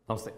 നമസ്തേ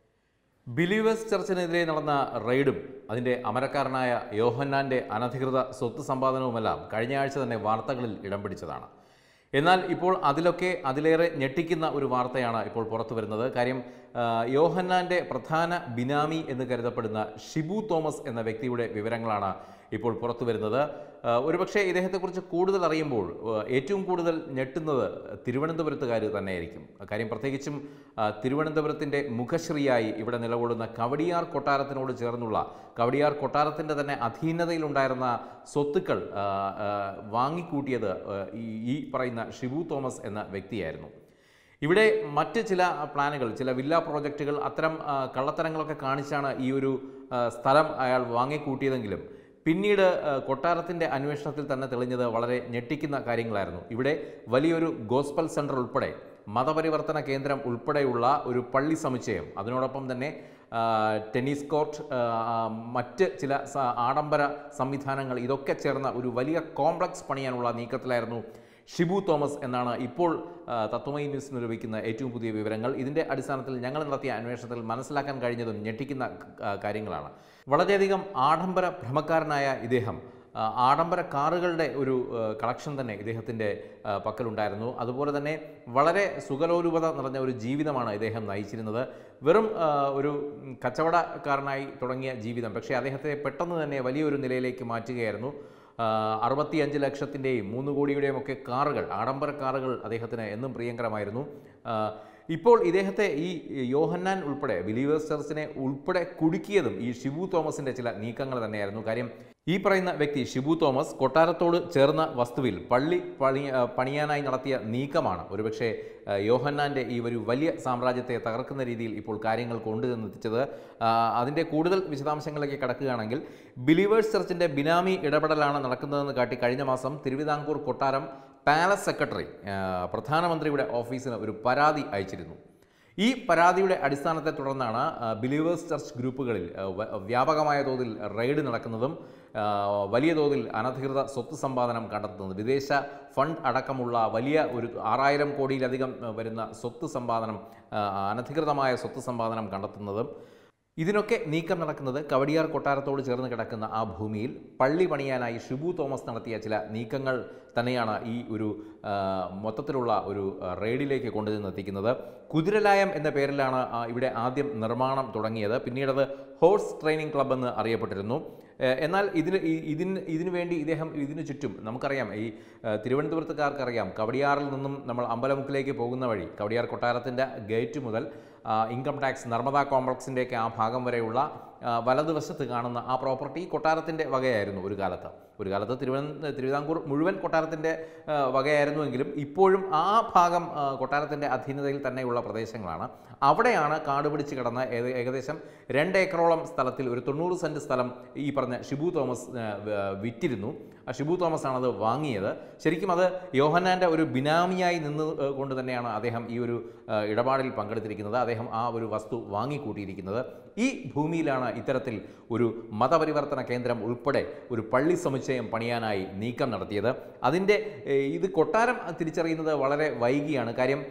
believers ചർച്ചിനെതിരെ നടന്ന റെയ്ഡും അതിൻ്റെ അമരക്കാരനായ യോഹന്നാൻ്റെ അനധികൃത സ്വത്ത് സമ്പാദനവുമെല്ലാം കഴിഞ്ഞ ആഴ്ച തന്നെ വാർത്തകളിൽ ഇടം പിടിച്ചതാണ് എന്നാൽ ഇപ്പോൾ അതിലൊക്കെ അതിലേറെ ഞെട്ടിക്കുന്ന ഒരു വാർത്തയാണ് ഇപ്പോൾ പുറത്തു വരുന്നത് കാര്യം ആ, യോഹന്നാൻ്റെ പ്രധാന ബിനാമി എന്ന് കരുതപ്പെടുന്ന ഷിബു തോമസ് എന്ന വ്യക്തിയുടെ വിവരങ്ങളാണ് ഇപ്പോൾ പുറത്തു വരുന്നത് ആ, ഒരുപക്ഷെ ഇദ്ദേഹത്തെക്കുറിച്ച് കൂടുതൽ അറിയുമ്പോൾ ആ, ഏറ്റവും കൂടുതൽ ഞെട്ടുന്നത് തിരുവനന്തപുരത്തുകാർ തന്നെയായിരിക്കും കാര്യം പ്രത്യേകിച്ചും ആ, തിരുവനന്തപുരത്തിൻ്റെ മുഖശ്രീയായി ഇവിടെ നിലകൊള്ളുന്ന കവടിയാർ കൊട്ടാരത്തിനോട് ചേർന്നുള്ള കവടിയാർ കൊട്ടാരത്തിൻ്റെ തന്നെ അധീനതയിലുണ്ടായിരുന്ന സ്വത്തുക്കൾ ആ, ആ, വാങ്ങിക്കൂട്ടിയത് ആ, ഈ ഈ പറയുന്ന ഷിബു തോമസ് എന്ന വ്യക്തിയായിരുന്നു ഇവിടെ മറ്റ് ചില പ്ലാനുകൾ ചില വില്ല പ്രോജക്റ്റുകൾ അത്തരം ആ, കള്ളത്തരങ്ങളൊക്കെ കാണിച്ചാണ് ഈ ഒരു ആ, സ്ഥലം അയാൾ വാങ്ങിക്കൂട്ടിയതെങ്കിലും പിന്നീട് ആ, കൊട്ടാരത്തിൻ്റെ അന്വേഷണത്തിൽ തന്നെ തെളിഞ്ഞത് വളരെ ഞെട്ടിക്കുന്ന കാര്യങ്ങളായിരുന്നു ഇവിടെ വലിയൊരു ഗോസ്പൽ സെൻറ്റർ ഉൾപ്പെടെ മതപരിവർത്തന കേന്ദ്രം ഉൾപ്പെടെയുള്ള ഒരു പള്ളി സമുച്ചയം അതിനോടൊപ്പം തന്നെ ആ, ടെന്നീസ് കോർട്ട് ആ, ആ, മറ്റ് ചില സ- ആഡംബര സംവിധാനങ്ങൾ ഇതൊക്കെ ചേർന്ന ഒരു വലിയ കോംപ്ലക്സ് പണിയാനുള്ള നീക്കത്തിലായിരുന്നു ഷിബു തോമസ് എന്നാണ് ഇപ്പോൾ ആ, തത്വമയി ന്യൂസിന് ലഭിക്കുന്ന ഏറ്റവും പുതിയ വിവരങ്ങൾ ഇതിൻ്റെ അടിസ്ഥാനത്തിൽ ഞങ്ങൾ നടത്തിയ അന്വേഷണത്തിൽ മനസ്സിലാക്കാൻ കഴിഞ്ഞതും ഞെട്ടിക്കുന്ന ആ, കാര്യങ്ങളാണ് വളരെയധികം ആഡംബര ഭ്രമക്കാരനായ ഇദ്ദേഹം ആ, ആഡംബര കാറുകളുടെ ഒരു ആ, കളക്ഷൻ തന്നെ ഇദ്ദേഹത്തിൻ്റെ ആ, പക്കലുണ്ടായിരുന്നു അതുപോലെ തന്നെ വളരെ സുഖലോലുപത നിറഞ്ഞ ഒരു ജീവിതമാണ് ഇദ്ദേഹം നയിച്ചിരുന്നത് വെറും ആ, ഒരു ഉം, കച്ചവടക്കാരനായി തുടങ്ങിയ ജീവിതം പക്ഷേ അദ്ദേഹത്തെ പെട്ടെന്ന് തന്നെ വലിയൊരു നിലയിലേക്ക് മാറ്റുകയായിരുന്നു അറുപത്തിയഞ്ച് ലക്ഷത്തിൻ്റെയും മൂന്ന് കോടിയുടെയും ഒക്കെ കാറുകൾ ആഡംബര കാറുകൾ അദ്ദേഹത്തിന് എന്നും പ്രിയങ്കരമായിരുന്നു ആ, ഇപ്പോൾ ഇദ്ദേഹത്തെ ഈ യോഹന്നാൻ ഉൾപ്പെടെ ബിലീവേഴ്സ് ചർച്ചിനെ ഉൾപ്പെടെ കുടുക്കിയതും ഈ ഷിബു തോമസിൻ്റെ ചില നീക്കങ്ങൾ തന്നെയായിരുന്നു കാര്യം ഈ പറയുന്ന വ്യക്തി ഷിബു തോമസ് കൊട്ടാരത്തോട് ചേർന്ന വസ്തുവിൽ പള്ളി പണി ആ, പണിയാനായി നടത്തിയ നീക്കമാണ് ഒരുപക്ഷെ ആ, യോഹന്നാൻ്റെ ഈ ഒരു വലിയ സാമ്രാജ്യത്തെ തകർക്കുന്ന രീതിയിൽ ഇപ്പോൾ കാര്യങ്ങൾ കൊണ്ടുചെന്നെത്തിച്ചത് ആ, അതിൻ്റെ കൂടുതൽ വിശദാംശങ്ങളിലേക്ക് കടക്കുകയാണെങ്കിൽ ബിലീവേഴ്സ് ചർച്ചിൻ്റെ ബിനാമി ഇടപെടലാണ് നടക്കുന്നതെന്ന് കാട്ടി കഴിഞ്ഞ മാസം തിരുവിതാംകൂർ കൊട്ടാരം പാലസ് സെക്രട്ടറി ആ, പ്രധാനമന്ത്രിയുടെ ഓഫീസിന് ഒരു പരാതി അയച്ചിരുന്നു ഈ പരാതിയുടെ അടിസ്ഥാനത്തെ തുടർന്നാണ് ആ, ബിലീവേഴ്സ് ചർച്ച് ഗ്രൂപ്പുകളിൽ ആ, വ- വ്യാപകമായ തോതിൽ റെയ്ഡ് നടക്കുന്നതും ആ, വലിയ തോതിൽ അനധികൃത സ്വത്ത് സമ്പാദനം കണ്ടെത്തുന്നത് വിദേശ ഫണ്ട് അടക്കമുള്ള വലിയ ഒരു ആറായിരം കോടിയിലധികം ആ, വരുന്ന സ്വത്ത് സമ്പാദനം ആ, അനധികൃതമായ സ്വത്ത് സമ്പാദനം കണ്ടെത്തുന്നതും ഇതിനൊക്കെ നീക്കം നടക്കുന്നത് കവടിയാർ കൊട്ടാരത്തോട് ചേർന്ന് കിടക്കുന്ന ആ ഭൂമിയിൽ പള്ളി പണിയാനായി ഷിബു തോമസ് നടത്തിയ ചില നീക്കങ്ങൾ തന്നെയാണ് ഈ ഒരു ആ, മൊത്തത്തിലുള്ള ഒരു ആ, റെയ്ഡിലേക്ക് കൊണ്ടുചെന്ന് എത്തിക്കുന്നത് കുതിരലായം എന്ന പേരിലാണ് ആ, ഇവിടെ ആദ്യം നിർമ്മാണം തുടങ്ങിയത് പിന്നീടത് ഹോഴ്സ് ട്രെയിനിങ് ക്ലബ്ബ് എന്ന് അറിയപ്പെട്ടിരുന്നു ഏഹ് എന്നാൽ ഇതിന് ഈ- ഇതിന് ഇതിനു വേണ്ടി ഇദ്ദേഹം ഇതിനു ചുറ്റും നമുക്കറിയാം ഈ ഏഹ് തിരുവനന്തപുരത്തുകാർക്കറിയാം കവടിയാറിൽ നിന്നും നമ്മൾ അമ്പലമുക്കിലേക്ക് പോകുന്ന വഴി കവടിയാർ കൊട്ടാരത്തിൻ്റെ ഗേറ്റ് മുതൽ ആ, ഇൻകം ടാക്സ് നർമ്മദ കോംപ്ലക്സിൻ്റെയൊക്കെ ആ ഭാഗം വരെയുള്ള ആ, വലതുവശത്ത് കാണുന്ന ആ പ്രോപ്പർട്ടി കൊട്ടാരത്തിൻ്റെ വകയായിരുന്നു ഒരു കാലത്ത് ഒരു കാലത്ത് തിരുവനന്ത തിരുവിതാംകൂർ മുഴുവൻ കൊട്ടാരത്തിൻ്റെ ആ, വകയായിരുന്നുവെങ്കിലും ഇപ്പോഴും ആ ഭാഗം ആ, കൊട്ടാരത്തിൻ്റെ അധീനതയിൽ തന്നെയുള്ള പ്രദേശങ്ങളാണ് അവിടെയാണ് കാട് പിടിച്ച് കിടന്ന ഏക- ഏകദേശം രണ്ട് ഏക്കറോളം സ്ഥലത്തിൽ ഒരു തൊണ്ണൂറ് സെൻറ്റ് സ്ഥലം ഈ പറഞ്ഞ ഷിബു തോമസ് ആ, വ- വിറ്റിരുന്നു ആ ഷിബു തോമസ് ആണ് അത് വാങ്ങിയത് ശരിക്കും അത് യോഹന്നാൻ്റെ ഒരു ബിനാമിയായി നിന്ന് ഏഹ്, കൊണ്ട് തന്നെയാണ് അദ്ദേഹം ഈ ഒരു ആ, ഇടപാടിൽ പങ്കെടുത്തിരിക്കുന്നത് അദ്ദേഹം ആ ഒരു വസ്തു വാങ്ങിക്കൂട്ടിയിരിക്കുന്നത് ഈ ഭൂമിയിലാണ് ഇത്തരത്തിൽ ഒരു മതപരിവർത്തന കേന്ദ്രം ഉൾപ്പെടെ ഒരു പള്ളി സമുച്ചയം പണിയാനായി നീക്കം നടത്തിയത് അതിൻ്റെ ഏഹ്, ഇത് കൊട്ടാരം തിരിച്ചറിയുന്നത് വളരെ വൈകിയാണ് കാര്യം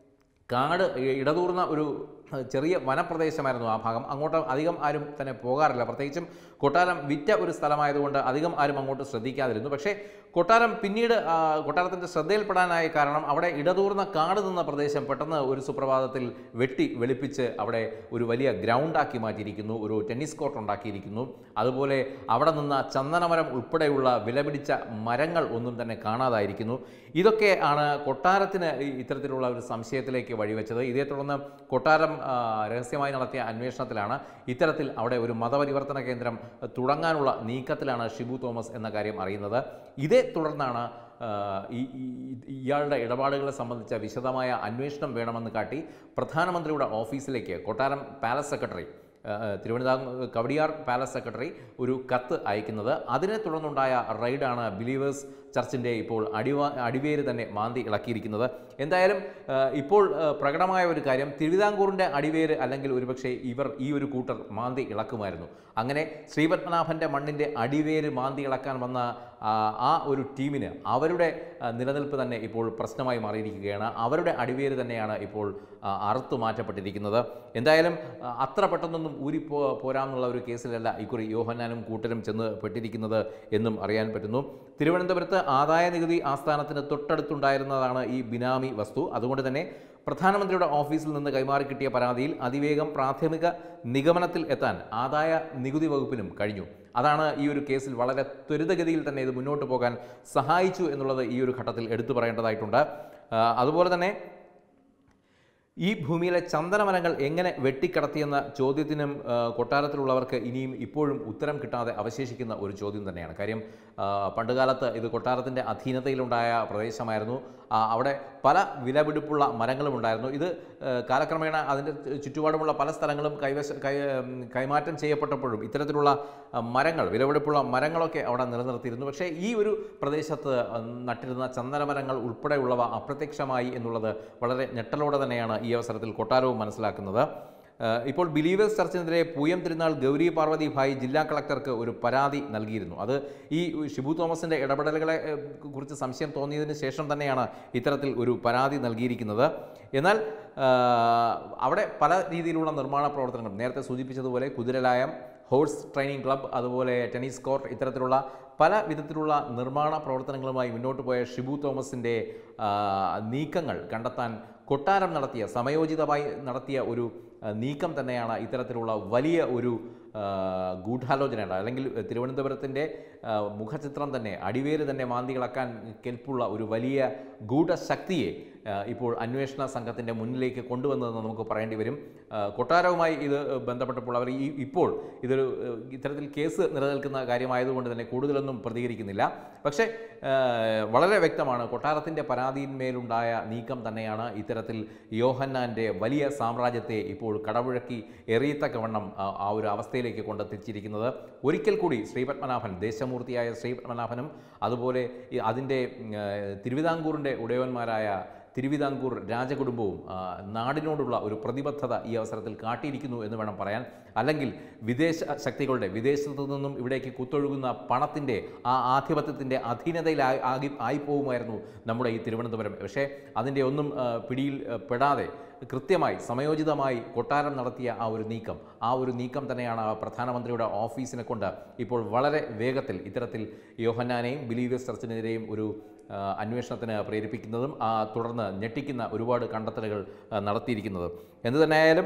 കാട് ഇ- ഇടതൂർന്ന ഒരു ഏഹ്, ചെറിയ വനപ്രദേശമായിരുന്നു ആ ഭാഗം അങ്ങോട്ട് അധികം ആരും തന്നെ പോകാറില്ല പ്രത്യേകിച്ചും കൊട്ടാരം വിറ്റ ഒരു സ്ഥലമായതുകൊണ്ട് അധികം ആരും അങ്ങോട്ട് ശ്രദ്ധിക്കാതിരുന്നു പക്ഷേ കൊട്ടാരം പിന്നീട് ആ, കൊട്ടാരത്തിൻ്റെ ശ്രദ്ധയിൽപ്പെടാനായ കാരണം അവിടെ ഇടതൂർന്ന കാട് നിന്ന പ്രദേശം പെട്ടെന്ന് ഒരു സുപ്രഭാതത്തിൽ വെട്ടി വെളുപ്പിച്ച് അവിടെ ഒരു വലിയ ഗ്രൗണ്ടാക്കി മാറ്റിയിരിക്കുന്നു ഒരു ടെന്നീസ് കോർട്ട് ഉണ്ടാക്കിയിരിക്കുന്നു അതുപോലെ അവിടെ നിന്ന ചന്ദനമരം ഉൾപ്പെടെയുള്ള വിലപിടിച്ച മരങ്ങൾ ഒന്നും തന്നെ കാണാതായിരിക്കുന്നു ഇതൊക്കെ ആണ് കൊട്ടാരത്തിന് ഈ ഇത്തരത്തിലുള്ള ഒരു സംശയത്തിലേക്ക് വഴിവെച്ചത് ഇതേ തുടർന്ന് കൊട്ടാരം ആ, രഹസ്യമായി നടത്തിയ അന്വേഷണത്തിലാണ് ഇത്തരത്തിൽ അവിടെ ഒരു മതപരിവർത്തന കേന്ദ്രം തുടങ്ങാനുള്ള നീക്കത്തിലാണ് ഷിബു തോമസ് എന്ന കാര്യം അറിയുന്നത് ഇതേ തുടർന്നാണ് ആ, ഈ ഈ- ഇയാളുടെ ഇടപാടുകളെ സംബന്ധിച്ച വിശദമായ അന്വേഷണം വേണമെന്ന് കാട്ടി പ്രധാനമന്ത്രിയുടെ ഓഫീസിലേക്ക് കൊട്ടാരം പാലസ് സെക്രട്ടറി ആ, തിരുവനന്തപുരം കവടിയാർ പാലസ് സെക്രട്ടറി ഒരു കത്ത് അയക്കുന്നത് അതിനെ തുടർന്നുണ്ടായ റെയ്ഡാണ് ബിലീവേഴ്സ് ചർച്ചിൻ്റെ ഇപ്പോൾ അടിവാ അടിവേര് തന്നെ മാന്തി ഇളക്കിയിരിക്കുന്നത് എന്തായാലും ആ, ഇപ്പോൾ ആ, പ്രകടമായ ഒരു കാര്യം തിരുവിതാംകൂറിൻ്റെ അടിവേര് അല്ലെങ്കിൽ ഒരുപക്ഷെ ഇവർ ഈ ഒരു കൂട്ടർ മാന്തി ഇളക്കുമായിരുന്നു അങ്ങനെ ശ്രീപത്മനാഭൻ്റെ മണ്ണിൻ്റെ അടിവേര് മാന്തി ഇളക്കാൻ വന്ന ആ, ആ ഒരു ടീമിന് അവരുടെ ആ, നിലനിൽപ്പ് തന്നെ ഇപ്പോൾ പ്രശ്നമായി മാറിയിരിക്കുകയാണ് അവരുടെ അടിവേര് തന്നെയാണ് ഇപ്പോൾ ആ, അറുത്തു മാറ്റപ്പെട്ടിരിക്കുന്നത് എന്തായാലും ആ, അത്ര പെട്ടെന്നൊന്നും ഊരിപ്പോ പോരാമെന്നുള്ള ഒരു കേസിലല്ല ഇക്കുറി യോഹന്നാനും കൂട്ടരും ചെന്ന് പെട്ടിരിക്കുന്നത് എന്നും അറിയാൻ പറ്റുന്നു തിരുവനന്തപുരത്ത് ആദായ നികുതി ആസ്ഥാനത്തിന് തൊട്ടടുത്തുണ്ടായിരുന്നതാണ് ഈ ബിനാമി വസ്തു അതുകൊണ്ട് തന്നെ പ്രധാനമന്ത്രിയുടെ ഓഫീസിൽ നിന്ന് കൈമാറി കിട്ടിയ പരാതിയിൽ അതിവേഗം പ്രാഥമിക നിഗമനത്തിൽ എത്താൻ ആദായ നികുതി വകുപ്പിനും കഴിഞ്ഞു അതാണ് ഈ ഒരു കേസിൽ വളരെ ത്വരിതഗതിയിൽ തന്നെ ഇത് മുന്നോട്ട് പോകാൻ സഹായിച്ചു എന്നുള്ളത് ഈ ഒരു ഘട്ടത്തിൽ എടുത്തു പറയേണ്ടതായിട്ടുണ്ട് ആ, അതുപോലെ തന്നെ ഈ ഭൂമിയിലെ ചന്ദനമരങ്ങൾ എങ്ങനെ വെട്ടിക്കടത്തിയെന്ന ചോദ്യത്തിനും ആ, കൊട്ടാരത്തിലുള്ളവർക്ക് ഇനിയും ഇപ്പോഴും ഉത്തരം കിട്ടാതെ അവശേഷിക്കുന്ന ഒരു ചോദ്യം തന്നെയാണ് കാര്യം ആ, പണ്ടുകാലത്ത് ഇത് കൊട്ടാരത്തിൻ്റെ അധീനതയിലുണ്ടായ പ്രദേശമായിരുന്നു ആ, അവിടെ പല വിലപിടിപ്പുള്ള മരങ്ങളും ഉണ്ടായിരുന്നു ഇത് ആ, കാലക്രമേണ അതിൻ്റെ ചുറ്റുപാടുമുള്ള പല സ്ഥലങ്ങളും കൈവശ കൈ ഉം, കൈമാറ്റം ചെയ്യപ്പെട്ടപ്പോഴും ഇത്തരത്തിലുള്ള ആ, മരങ്ങൾ വിലപിടിപ്പുള്ള മരങ്ങളൊക്കെ അവിടെ നിലനിർത്തിയിരുന്നു പക്ഷേ ഈ ഒരു പ്രദേശത്ത് ആ, നട്ടിരുന്ന ചന്ദനമരങ്ങൾ ഉൾപ്പെടെയുള്ളവ അപ്രത്യക്ഷമായി എന്നുള്ളത് വളരെ ഞെട്ടലോടെ തന്നെയാണ് ഈ അവസരത്തിൽ കൊട്ടാരവും മനസ്സിലാക്കുന്നത് ഏഹ് ഇപ്പോൾ ബിലീവേഴ്സ് ചർച്ചിനെതിരെ പൂയം തിരുനാൾ ഗൗരി പാർവതി ഭായ് ജില്ലാ കളക്ടർക്ക് ഒരു പരാതി നൽകിയിരുന്നു അത് ഈ ഷിബു തോമസിൻ്റെ ഇടപെടലുകളെ ഏഹ്, കുറിച്ച് സംശയം തോന്നിയതിന് ശേഷം തന്നെയാണ് ഇത്തരത്തിൽ ഒരു പരാതി നൽകിയിരിക്കുന്നത് എന്നാൽ ആഹ്, അവിടെ പല രീതിയിലുള്ള നിർമ്മാണ പ്രവർത്തനങ്ങൾ നേരത്തെ സൂചിപ്പിച്ചതുപോലെ കുതിരലായം ഹോഴ്സ് ട്രെയിനിങ് ക്ലബ്ബ് അതുപോലെ ടെന്നീസ് കോർട്ട് ഇത്തരത്തിലുള്ള പല വിധത്തിലുള്ള നിർമ്മാണ പ്രവർത്തനങ്ങളുമായി മുന്നോട്ട് പോയ ഷിബു തോമസിൻ്റെ ആ, നീക്കങ്ങൾ കണ്ടെത്താൻ കൊട്ടാരം നടത്തിയ സമയോചിതമായി നടത്തിയ ഒരു ആ, നീക്കം തന്നെയാണ് ഇത്തരത്തിലുള്ള വലിയ ഒരു ആ, ഗൂഢാലോചനയുടെ അല്ലെങ്കിൽ തിരുവനന്തപുരത്തിൻ്റെ ആ, മുഖചിത്രം തന്നെ അടിവേര് തന്നെ മാന്തി ഇളക്കാൻ കെൽപ്പുള്ള ഒരു വലിയ ഗൂഢശക്തിയെ ആ, ഇപ്പോൾ അന്വേഷണ സംഘത്തിൻ്റെ മുന്നിലേക്ക് കൊണ്ടുവന്നതെന്ന് നമുക്ക് പറയേണ്ടി വരും ആ, കൊട്ടാരവുമായി ഇത് ബന്ധപ്പെട്ടപ്പോൾ അവർ ഈ ഇപ്പോൾ ഇതൊരു ഏഹ്, ഇത്തരത്തിൽ കേസ് നിലനിൽക്കുന്ന കാര്യമായതുകൊണ്ട് തന്നെ കൂടുതലൊന്നും പ്രതികരിക്കുന്നില്ല പക്ഷേ ഏഹ്, വളരെ വ്യക്തമാണ് കൊട്ടാരത്തിൻ്റെ പരാതിയിന്മേലുണ്ടായ നീക്കം തന്നെയാണ് ഇത്തരത്തിൽ യോഹന്നാൻ്റെ വലിയ സാമ്രാജ്യത്തെ ഇപ്പോൾ കടപുഴക്കി എറിയത്തക്കവണ്ണം ആ- ആ ഒരു അവസ്ഥയിലേക്ക് കൊണ്ടെത്തിച്ചിരിക്കുന്നത് ഒരിക്കൽ കൂടി ശ്രീപത്മനാഭൻ ദേശമൂർത്തിയായ ശ്രീപത്മനാഭനും അതുപോലെ ഈ അതിൻ്റെ ഉം, ഏഹ്, തിരുവിതാംകൂറിൻ്റെ ഉടയവന്മാരായ തിരുവിതാംകൂർ രാജകുടുംബവും ആ, നാടിനോടുള്ള ഒരു പ്രതിബദ്ധത ഈ അവസരത്തിൽ കാട്ടിയിരിക്കുന്നു എന്ന് വേണം പറയാൻ അല്ലെങ്കിൽ വിദേശ ശക്തികളുടെ വിദേശത്തു നിന്നും ഇവിടേക്ക് കുത്തൊഴുകുന്ന പണത്തിൻ്റെ ആ ആധിപത്യത്തിൻ്റെ അധീനതയിലായി ആകി ആയിപ്പോകുമായിരുന്നു നമ്മുടെ ഈ തിരുവനന്തപുരം പക്ഷേ അതിൻ്റെ ഒന്നും ആ, പിടിയിൽ ആ, പെടാതെ കൃത്യമായി സമയോചിതമായി കൊട്ടാരം നടത്തിയ ആ ഒരു നീക്കം ആ ഒരു നീക്കം തന്നെയാണ് ആ പ്രധാനമന്ത്രിയുടെ ഓഫീസിനെ കൊണ്ട് ഇപ്പോൾ വളരെ വേഗത്തിൽ ഇത്തരത്തിൽ യോഹന്നാനെയും ബിലീവേഴ്സ് ചർച്ചിനെതിരെയും ഒരു ആ, അന്വേഷണത്തിന് പ്രേരിപ്പിക്കുന്നതും ആ, തുടർന്ന് ഞെട്ടിക്കുന്ന ഒരുപാട് കണ്ടെത്തലുകൾ ആ, നടത്തിയിരിക്കുന്നത് എന്തു തന്നെയായാലും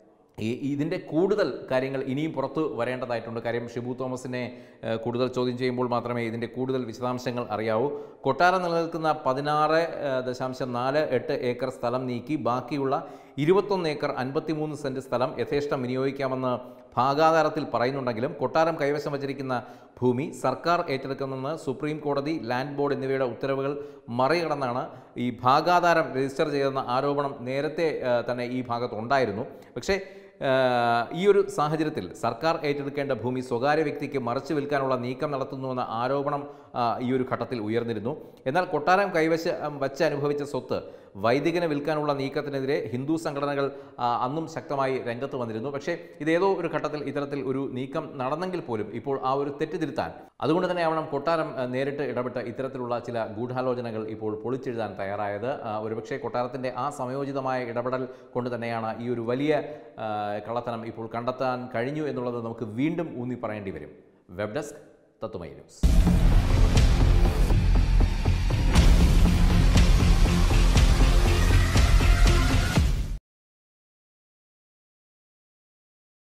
ഈ ഇതിൻ്റെ കൂടുതൽ കാര്യങ്ങൾ ഇനിയും പുറത്തു വരേണ്ടതായിട്ടുണ്ട് കാര്യം ഷിബു തോമസിനെ ഏഹ്, കൂടുതൽ ചോദ്യം ചെയ്യുമ്പോൾ മാത്രമേ ഇതിൻ്റെ കൂടുതൽ വിശദാംശങ്ങൾ അറിയാവൂ കൊട്ടാരം നിലനിൽക്കുന്ന പതിനാറ് ഏഹ്, ദശാംശം നാല് എട്ട് ഏക്കർ സ്ഥലം നീക്കി ബാക്കിയുള്ള ഇരുപത്തൊന്ന് ഏക്കർ അൻപത്തിമൂന്ന് സെൻറ്റ് സ്ഥലം യഥേഷ്ടം വിനിയോഗിക്കാമെന്ന് ഭാഗാധാരത്തിൽ പറയുന്നുണ്ടെങ്കിലും കൊട്ടാരം കൈവശം വച്ചിരിക്കുന്ന ഭൂമി സർക്കാർ ഏറ്റെടുക്കുമെന്ന് സുപ്രീം കോടതി ലാൻഡ് ബോർഡ് എന്നിവയുടെ ഉത്തരവുകൾ മറികടന്നാണ് ഈ ഭാഗാധാരം രജിസ്റ്റർ ചെയ്തെന്ന ആരോപണം നേരത്തെ ആ, തന്നെ ഈ ഭാഗത്ത് ഉണ്ടായിരുന്നു പക്ഷേ ആ, ഈ ഒരു സാഹചര്യത്തിൽ സർക്കാർ ഏറ്റെടുക്കേണ്ട ഭൂമി സ്വകാര്യ വ്യക്തിക്ക് മറച്ചു വിൽക്കാനുള്ള നീക്കം നടത്തുന്നുവെന്ന ആരോപണം ആ, ഈ ഒരു ഘട്ടത്തിൽ ഉയർന്നിരുന്നു എന്നാൽ കൊട്ടാരം കൈവശ വച്ച് അനുഭവിച്ച സ്വത്ത് വൈദികന് വിൽക്കാനുള്ള നീക്കത്തിനെതിരെ ഹിന്ദു സംഘടനകൾ ആ, അന്നും ശക്തമായി രംഗത്ത് വന്നിരുന്നു പക്ഷേ ഇതേതോ ഒരു ഘട്ടത്തിൽ ഇത്തരത്തിൽ ഒരു നീക്കം നടന്നെങ്കിൽ പോലും ഇപ്പോൾ ആ ഒരു തെറ്റ് തിരുത്താൻ അതുകൊണ്ട് തന്നെ ആവണം കൊട്ടാരം ആ, നേരിട്ട് ഇടപെട്ട് ഇത്തരത്തിലുള്ള ചില ഗൂഢാലോചനകൾ ഇപ്പോൾ പൊളിച്ചെഴുതാൻ തയ്യാറായത് ആ, ഒരുപക്ഷെ കൊട്ടാരത്തിൻ്റെ ആ സമയോചിതമായ ഇടപെടൽ കൊണ്ട് തന്നെയാണ് ഈ ഒരു വലിയ ആ, കള്ളത്തനം ഇപ്പോൾ കണ്ടെത്താൻ കഴിഞ്ഞു എന്നുള്ളത് നമുക്ക് വീണ്ടും ഊന്നി പറയേണ്ടി വരും വെബ് ഡെസ്ക് തത്തുമൈ ന്യൂസ്